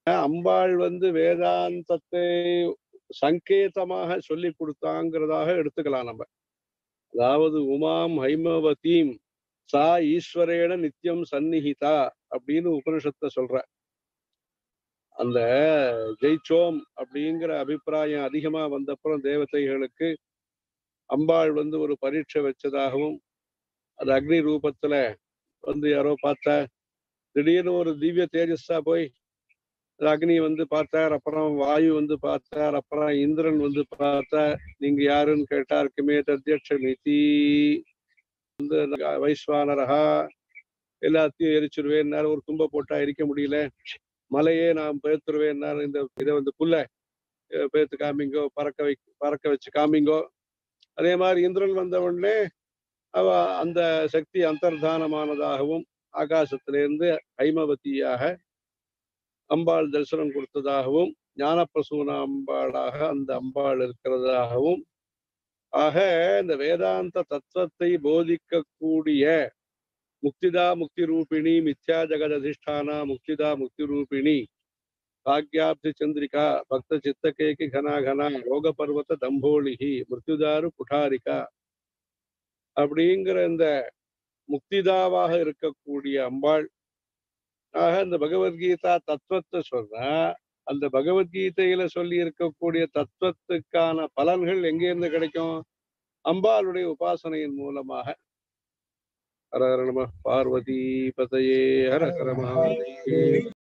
அம்பாள் வந்து வேதாந்தத்தை சங்கேதமாக சொல்லி கொடுத்தாங்கிறதாக எடுத்துக்கலாம் நம்ம அதாவது உமாம் ஹைமவதீம் சா ஈஸ்வரேன நித்தியம் சந்நிஹிதா அப்படின்னு உபனிஷத்தை சொல்ற அந்த ஜெயிச்சோம் அப்படிங்கிற அபிப்பிராயம் அதிகமா வந்தப்புறம் தேவதைகளுக்கு அம்பாள் வந்து ஒரு பரீட்சை வச்சதாகவும் அது அக்னி ரூபத்துல வந்து யாரோ பார்த்தா திடீர்னு ஒரு திவ்ய தேஜஸா போய் அது அக்னி வந்து பார்த்தார் அப்புறம் வாயு வந்து பார்த்தார் அப்புறம் இந்திரன் வந்து பார்த்தார் நீங்க யாருன்னு கேட்டார் கிமே தத்தியட்சமிதி வந்து வைஸ்வானரகா எல்லாத்தையும் எரிச்சிருவேன்னாரு ஒரு தும்ப போட்டா எரிக்க முடியல மலையே நான் பேத்துருவேன்னாரு இந்த இதை வந்து புல்ல அஹ் பேத்து காமிங்கோ பறக்க வை பறக்க வச்சு காமிங்கோ அதே மாதிரி இந்திரன் வந்த உடனே அவ அந்த சக்தி அந்தர்தானமானதாகவும் ஆகாசத்திலிருந்து ஐமவதியாக அம்பாள் தரிசனம் கொடுத்ததாகவும் ஞானப்பிரசூன அம்பாளாக அந்த அம்பாள் இருக்கிறதாகவும் ஆக இந்த வேதாந்த தத்துவத்தை போதிக்கக்கூடிய முக்திதா முக்தி ரூபிணி மித்யா ஜெகத் அதிஷ்டானா முக்திதா முக்தி ரூபிணி பாக்யாப்தி சந்திரிகா பக்த சித்தகேகி கனா கனா யோக பர்வத தம்போலிகி மிருத்யுதாரு குடாரிகா அப்படிங்கிற இந்த முக்திதாவாக இருக்கக்கூடிய அம்பாள் ஆக இந்த பகவத்கீதா தத்துவத்தை சொன்னா அந்த பகவத்கீதையில சொல்லி இருக்கக்கூடிய தத்துவத்துக்கான பலன்கள் எங்கேருந்து கிடைக்கும் அம்பாளுடைய உபாசனையின் மூலமாக ஹர ஹர நம பார்வதி பதையே ஹர ஹர மகாதேவ